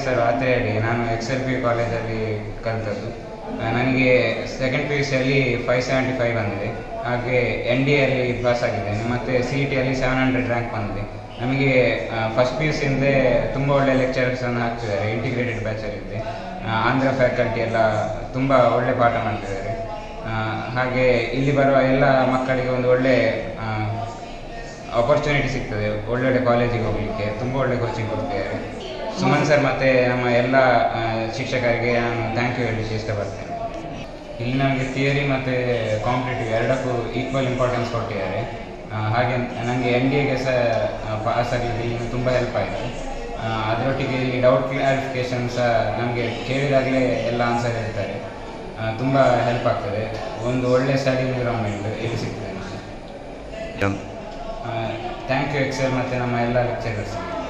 ಹೆಸರು ಆತ್ರೇಯಡಿ ನಾನು X L P ಕಾಲೇಜಲ್ಲಿ ಕಲಿತದ್ದು ಆ, ನನಗೆ ಸೆಕೆಂಡ್ ಪಿ ಯು ಸಿಯಲ್ಲಿ ಫೈವ್ ಸೆವೆಂಟಿ ಫೈವ್ ಬಂದಿದೆ ಹಾಗೆ ಎನ್ ಡಿ ಎಲ್ಲಿ ಪಾಸ್ ಆಗಿದ್ದೇನೆ ಮತ್ತು ಸಿ ಇ ಟಿಯಲ್ಲಿ ಸೆವೆನ್ ಹಂಡ್ರೆಡ್ ರ್ಯಾಂಕ್ ಬಂದಿದೆ ನಮಗೆ ಫಸ್ಟ್ ಪಿ ಯು ಸಿಂದೇ ತುಂಬ ಒಳ್ಳೆ ಲೆಕ್ಚರರ್ಸನ್ನು ಹಾಕ್ತಿದ್ದಾರೆ ಇಂಟಿಗ್ರೇಟೆಡ್ ಬ್ಯಾಚಲ್ಲಿದೆ ಆಂಧ್ರ ಫ್ಯಾಕಲ್ಟಿ ಎಲ್ಲ ತುಂಬ ಒಳ್ಳೆ ಪಾಠ ಮಾಡ್ತಿದ್ದಾರೆ ಆ, ಹಾಗೆ ಇಲ್ಲಿ ಬರುವ ಎಲ್ಲ ಮಕ್ಕಳಿಗೆ ಒಂದು ಒಳ್ಳೆ ಆಪರ್ಚುನಿಟಿ ಸಿಗ್ತದೆ ಒಳ್ಳೊಳ್ಳೆ ಕಾಲೇಜಿಗೆ ಹೋಗಲಿಕ್ಕೆ ತುಂಬ ಒಳ್ಳೆ ಕೋಚಿಂಗ್ ಕೊಡ್ತಿದ್ದಾರೆ ಸುಮನ್ ಸರ್ ಮತ್ತು ನಮ್ಮ ಎಲ್ಲ ಆ, ಶಿಕ್ಷಕರಿಗೆ ನಾನು ಥ್ಯಾಂಕ್ ಯು ಹೇಳಲಿಕ್ಕೆ ಇಷ್ಟಪಡ್ತೇನೆ ಇಲ್ಲಿ ನಮಗೆ ಥಿಯರಿ ಮತ್ತು ಕಾಂಪಿಟೇಟಿವ್ ಎರಡಕ್ಕೂ ಈಕ್ವಲ್ ಇಂಪಾರ್ಟೆನ್ಸ್ ಕೊಟ್ಟಿದ್ದಾರೆ ಆ, ಹಾಗೆ ನನಗೆ ಎನ್ ಡಿ ಎಗೆ ಸಹ ಪಾಸ್ ಆಗಲಿಕ್ಕೆ ಇಲ್ಲಿ ತುಂಬ ಹೆಲ್ಪ್ ಆಯಿತು ಆ, ಅದರೊಟ್ಟಿಗೆ ಇಲ್ಲಿ ಡೌಟ್ ಕ್ಲಾರಿಫಿಕೇಷನ್ ಸಹ ನಮಗೆ ಕೇಳಿದಾಗಲೇ ಎಲ್ಲ ಆನ್ಸರ್ ಹೇಳ್ತಾರೆ ತುಂಬ ಹೆಲ್ಪ್ ಆಗ್ತದೆ ಒಂದು ಒಳ್ಳೆ ಸ್ಟಡಿ ಎನ್ವಿರಾನ್ಮೆಂಟ್ ಇಲ್ಲಿ ಸಿಗ್ತದೆ ಎನ್- ಥ್ಯಾಂಕ್ ಯು ಎಕ್ಸೆಲ್ ಮತ್ತು ನಮ್ಮ ಎಲ್ಲ ಲೆಕ್ಚರರ್ಸ್ಗೆ